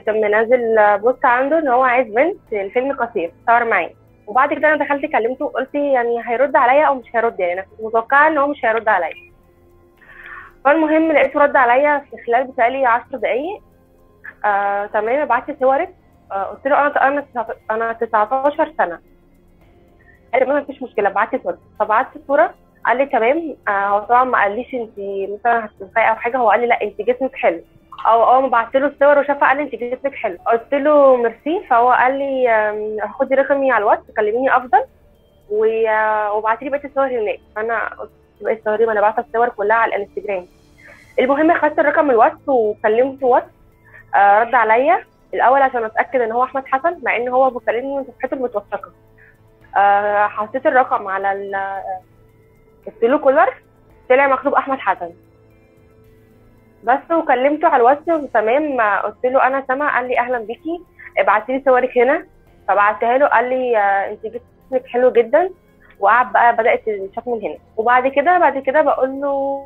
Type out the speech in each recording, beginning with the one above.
كان منزل بوست عنده ان هو عايز بنت الفيلم قصير تصور معاه وبعد كده انا دخلت كلمته وقلت يعني هيرد عليا او مش هيرد يعني انا كنت متوقعه ان هو مش هيرد عليا فالمهم لقيته رد عليا في خلال بتهيألي 10 دقايق آه تمام ابعت لي صورك آه قلت له انا انا انا 19 سنه قال لي مفيش مشكله ابعت لي صورة فبعت لي صوره قال لي تمام آه هو طبعا ما قاليش انت مثلا هتنفعي او حاجه هو قال لي لا انت جسمك حلو او اول ما بعت له الصور وشافها قال لي انت جسمك حلو قلت له ميرسي فهو قال لي آم، خدي رقمي على الواتس كلميني افضل و- وابعتي لي بقيه الصور هناك فانا قلت بقيه الصور دي ما انا بعت الصور كلها على الانستجرام المهم خدت الرقم الواتس وكلمته واتس آه رد عليا الاول عشان اتاكد ان هو احمد حسن مع ان هو بيكلمني من صفحته المتوثقه آه حطيت الرقم على ال- السلو كولر طلع مكتوب احمد حسن بس وكلمته على الواتس تمام قلت له انا سما قال لي اهلا بيكي ابعتي لي صورك هنا فبعتها له قال لي آه، انت جسمك حلو جدا وقعد بقى بدات الشات من هنا وبعد كده بعد كده بقول له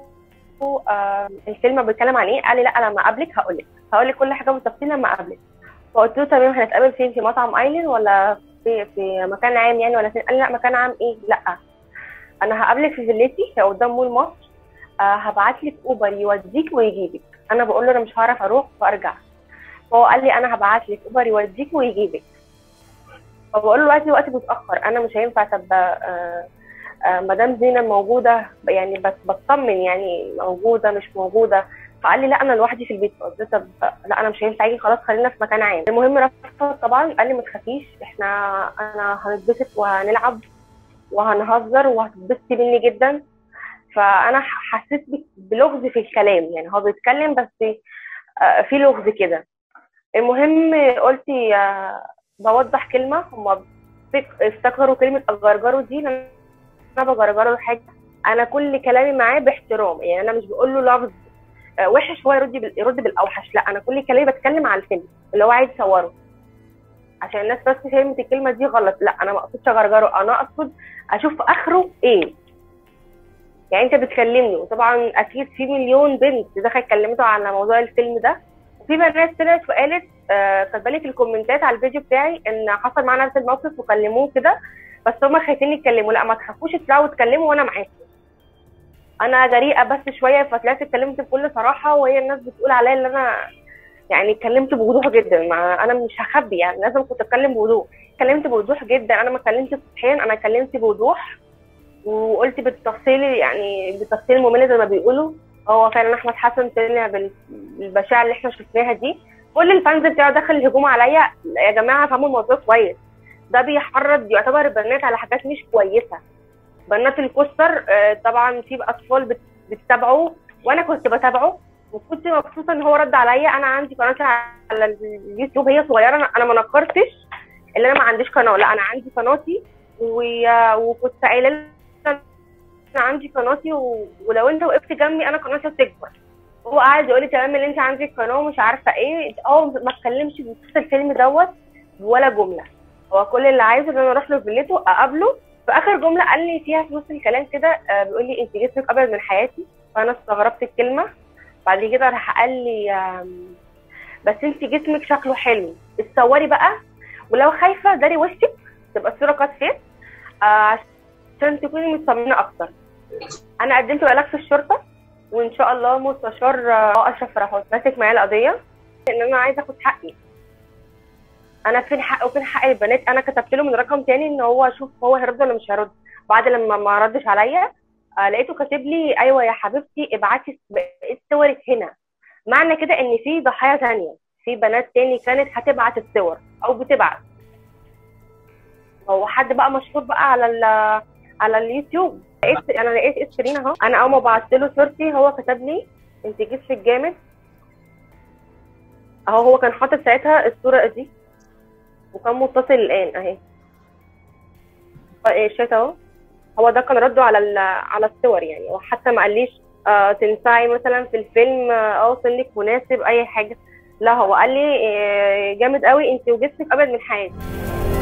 آه الفيلم بيتكلم عن ايه قال لي لا انا لما اقابلك هقول لك هقول لك كل حاجه بالتفصيل لما اقابلك فقلت له تمام هنتقابل فين في مطعم ايلين ولا في في مكان عام يعني ولا فين قال لي لا مكان عام ايه لا انا هقابلك في فيلتي هي قدام مول مصر آه هبعت لك اوبر يوديك ويجيبك انا بقول له انا مش هعرف اروح وارجع فهو قال لي انا هبعت لك اوبر يوديك ويجيبك فبقول له دلوقتي وقتي متاخر انا مش هينفع طب آه آه مدام زينب موجوده يعني بس بطمن يعني موجوده مش موجوده فقال لي لا انا لوحدي في البيت قلت له طب لا انا مش هينفع اجي خلاص خلينا في مكان عام المهم رفض طبعا قال لي ما تخافيش احنا انا هنتبسط وهنلعب وهنهزر وهتتبسطي مني جدا فانا ح- حسيت ب- بلغز في الكلام يعني هو بيتكلم بس آه، في لغز كده المهم قلت آه، بوضح كلمه هم افتكروا كلمه اجرجروا دي لأن انا بجرجره حاجه انا كل كلامي معاه باحترام يعني انا مش بقول له لفظ آه، وحش هو يرد بال- يرد بالاوحش لا انا كل كلامي بتكلم على الفيلم اللي هو عايز يصوره عشان الناس بس فهمت الكلمه دي غلط لا انا ما اقصدش اجرجره انا اقصد اشوف اخره ايه يعني انت بتكلمني وطبعا اكيد في مليون بنت دخلت كلمته على موضوع الفيلم ده وفي بنات طلعت وقالت آه، كاتبه لي في الكومنتات على الفيديو بتاعي ان حصل معانا نفس الموقف وكلموه كده بس هم خايفين يتكلموا لا ما تخافوش اطلعوا اتكلموا وانا معاكم انا جريئه بس شويه فطلعت اتكلمت بكل صراحه وهي الناس بتقول عليا ان انا يعني اتكلمت بوضوح جدا ما انا مش هخبي يعني لازم كنت اتكلم بوضوح اتكلمت بوضوح جدا انا ما اتكلمتش سطحيا انا اتكلمت بوضوح وقلت بالتفصيل يعني بالتفصيل ممل زي ما بيقولوا هو فعلا احمد حسن طلع بال- بالبشاعه اللي احنا شفناها دي كل الفانز بتاعه دخل الهجوم عليا يا جماعه فهموا الموضوع كويس ده بيحرض يعتبر البنات على حاجات مش كويسه بنات الكستر آه، طبعا في اطفال بت- بتتابعه وانا كنت بتابعه وكنت مبسوطه ان هو رد عليا انا عندي قناه على اليوتيوب هي صغيره انا انا ما نكرتش اللي انا ما عنديش قناه لا انا عندي قناتي و- وكنت قايله له انا عندي قناتي و... ولو انت وقفت جنبي انا قناتي هتكبر هو قاعد يقول لي تمام اللي انت عندك قناه ومش عارفه ايه اه ما اتكلمش بخصوص الفيلم دوت ولا جمله هو كل اللي عايزه ان انا اروح له فيلته اقابله في اخر جمله قال لي فيها في نص الكلام كده آه، بيقول لي انت جسمك ابيض من حياتي فانا استغربت الكلمه بعد كده راح قال لي آم، بس انت جسمك شكله حلو اتصوري بقى ولو خايفه داري وشك تبقى الصوره كات فيس آه، عشان تكوني مطمنه اكتر انا قدمت بلاغ في الشرطه وان شاء الله مستشار آه، اشرف رفعت ماسك معايا القضيه ان انا عايزه اخد حقي انا فين حق وفين حق البنات انا كتبت له من رقم تاني ان هو اشوف هو هيرد ولا مش هيرد بعد لما ما ردش عليا آه لقيته كاتب لي ايوه يا حبيبتي ابعتي بقيت صورك هنا معنى كده ان في ضحايا تانية في بنات تاني كانت هتبعت الصور او بتبعت هو حد بقى مشهور بقى على ال على اليوتيوب لقيت انا لقيت اسرين اهو انا اول ما بعت له صورتي هو كتب لي انت جسمك جامد اهو هو كان حاطط ساعتها الصوره دي وكان متصل الان اهي إيه، الشات اهو هو ده كان رده على ال- على الصور يعني وحتى ما قاليش آه تنفعي مثلا في الفيلم اه أو سنك مناسب اي حاجه لا هو قال لي آه، جامد قوي انت وجسمك ابيض من حياتي